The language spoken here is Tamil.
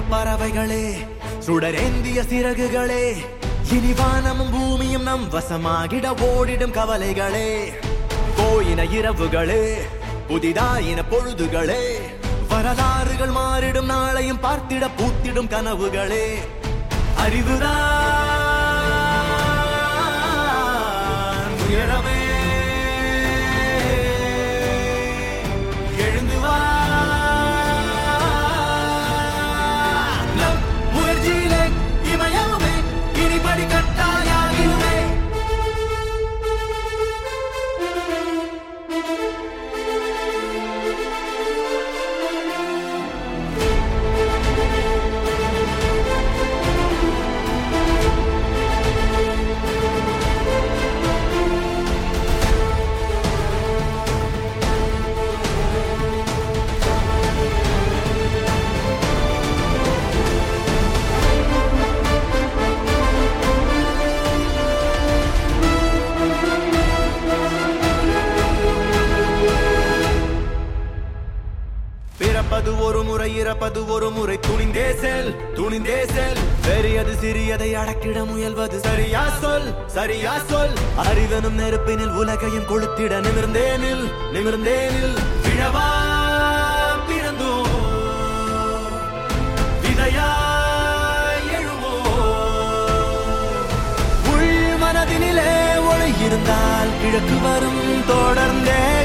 பறவைகளே சுடரேந்திய சிறகுகளே இனி வானமும் பூமியும் நம் வசமாகிட ஓடிடும் கவலைகளே போயின இரவுகளே புதிதாயின பொழுதுகளே வரலாறுகள் மாறிடும் நாளையும் பார்த்திட பூத்திடும் கனவுகளே அறிவுதான் உயரமே எழுந்து வா நம் முயற்சியிலே இமயமுமே இனிபடி கட்டாயாகிடுமே பிறப்பது ஒரு முறை இறப்பது ஒரு முறை துணிந்தே செல் துணிந்தே செல் பெரியது சிறியதை அடக்கிட முயல்வது சரியா சொல் சரியா சொல் அறிவனும் நெருப்பினில் உலகையும் கொளுத்திட நிமிர்ந்தேனில் நிமிர்ந்தேனில் விழவா பிறந்தோ விதையாய் எழுவோ உள் மனதினிலே ஒளி இருந்தால் கிழக்கு வரும் தொடர்ந்தே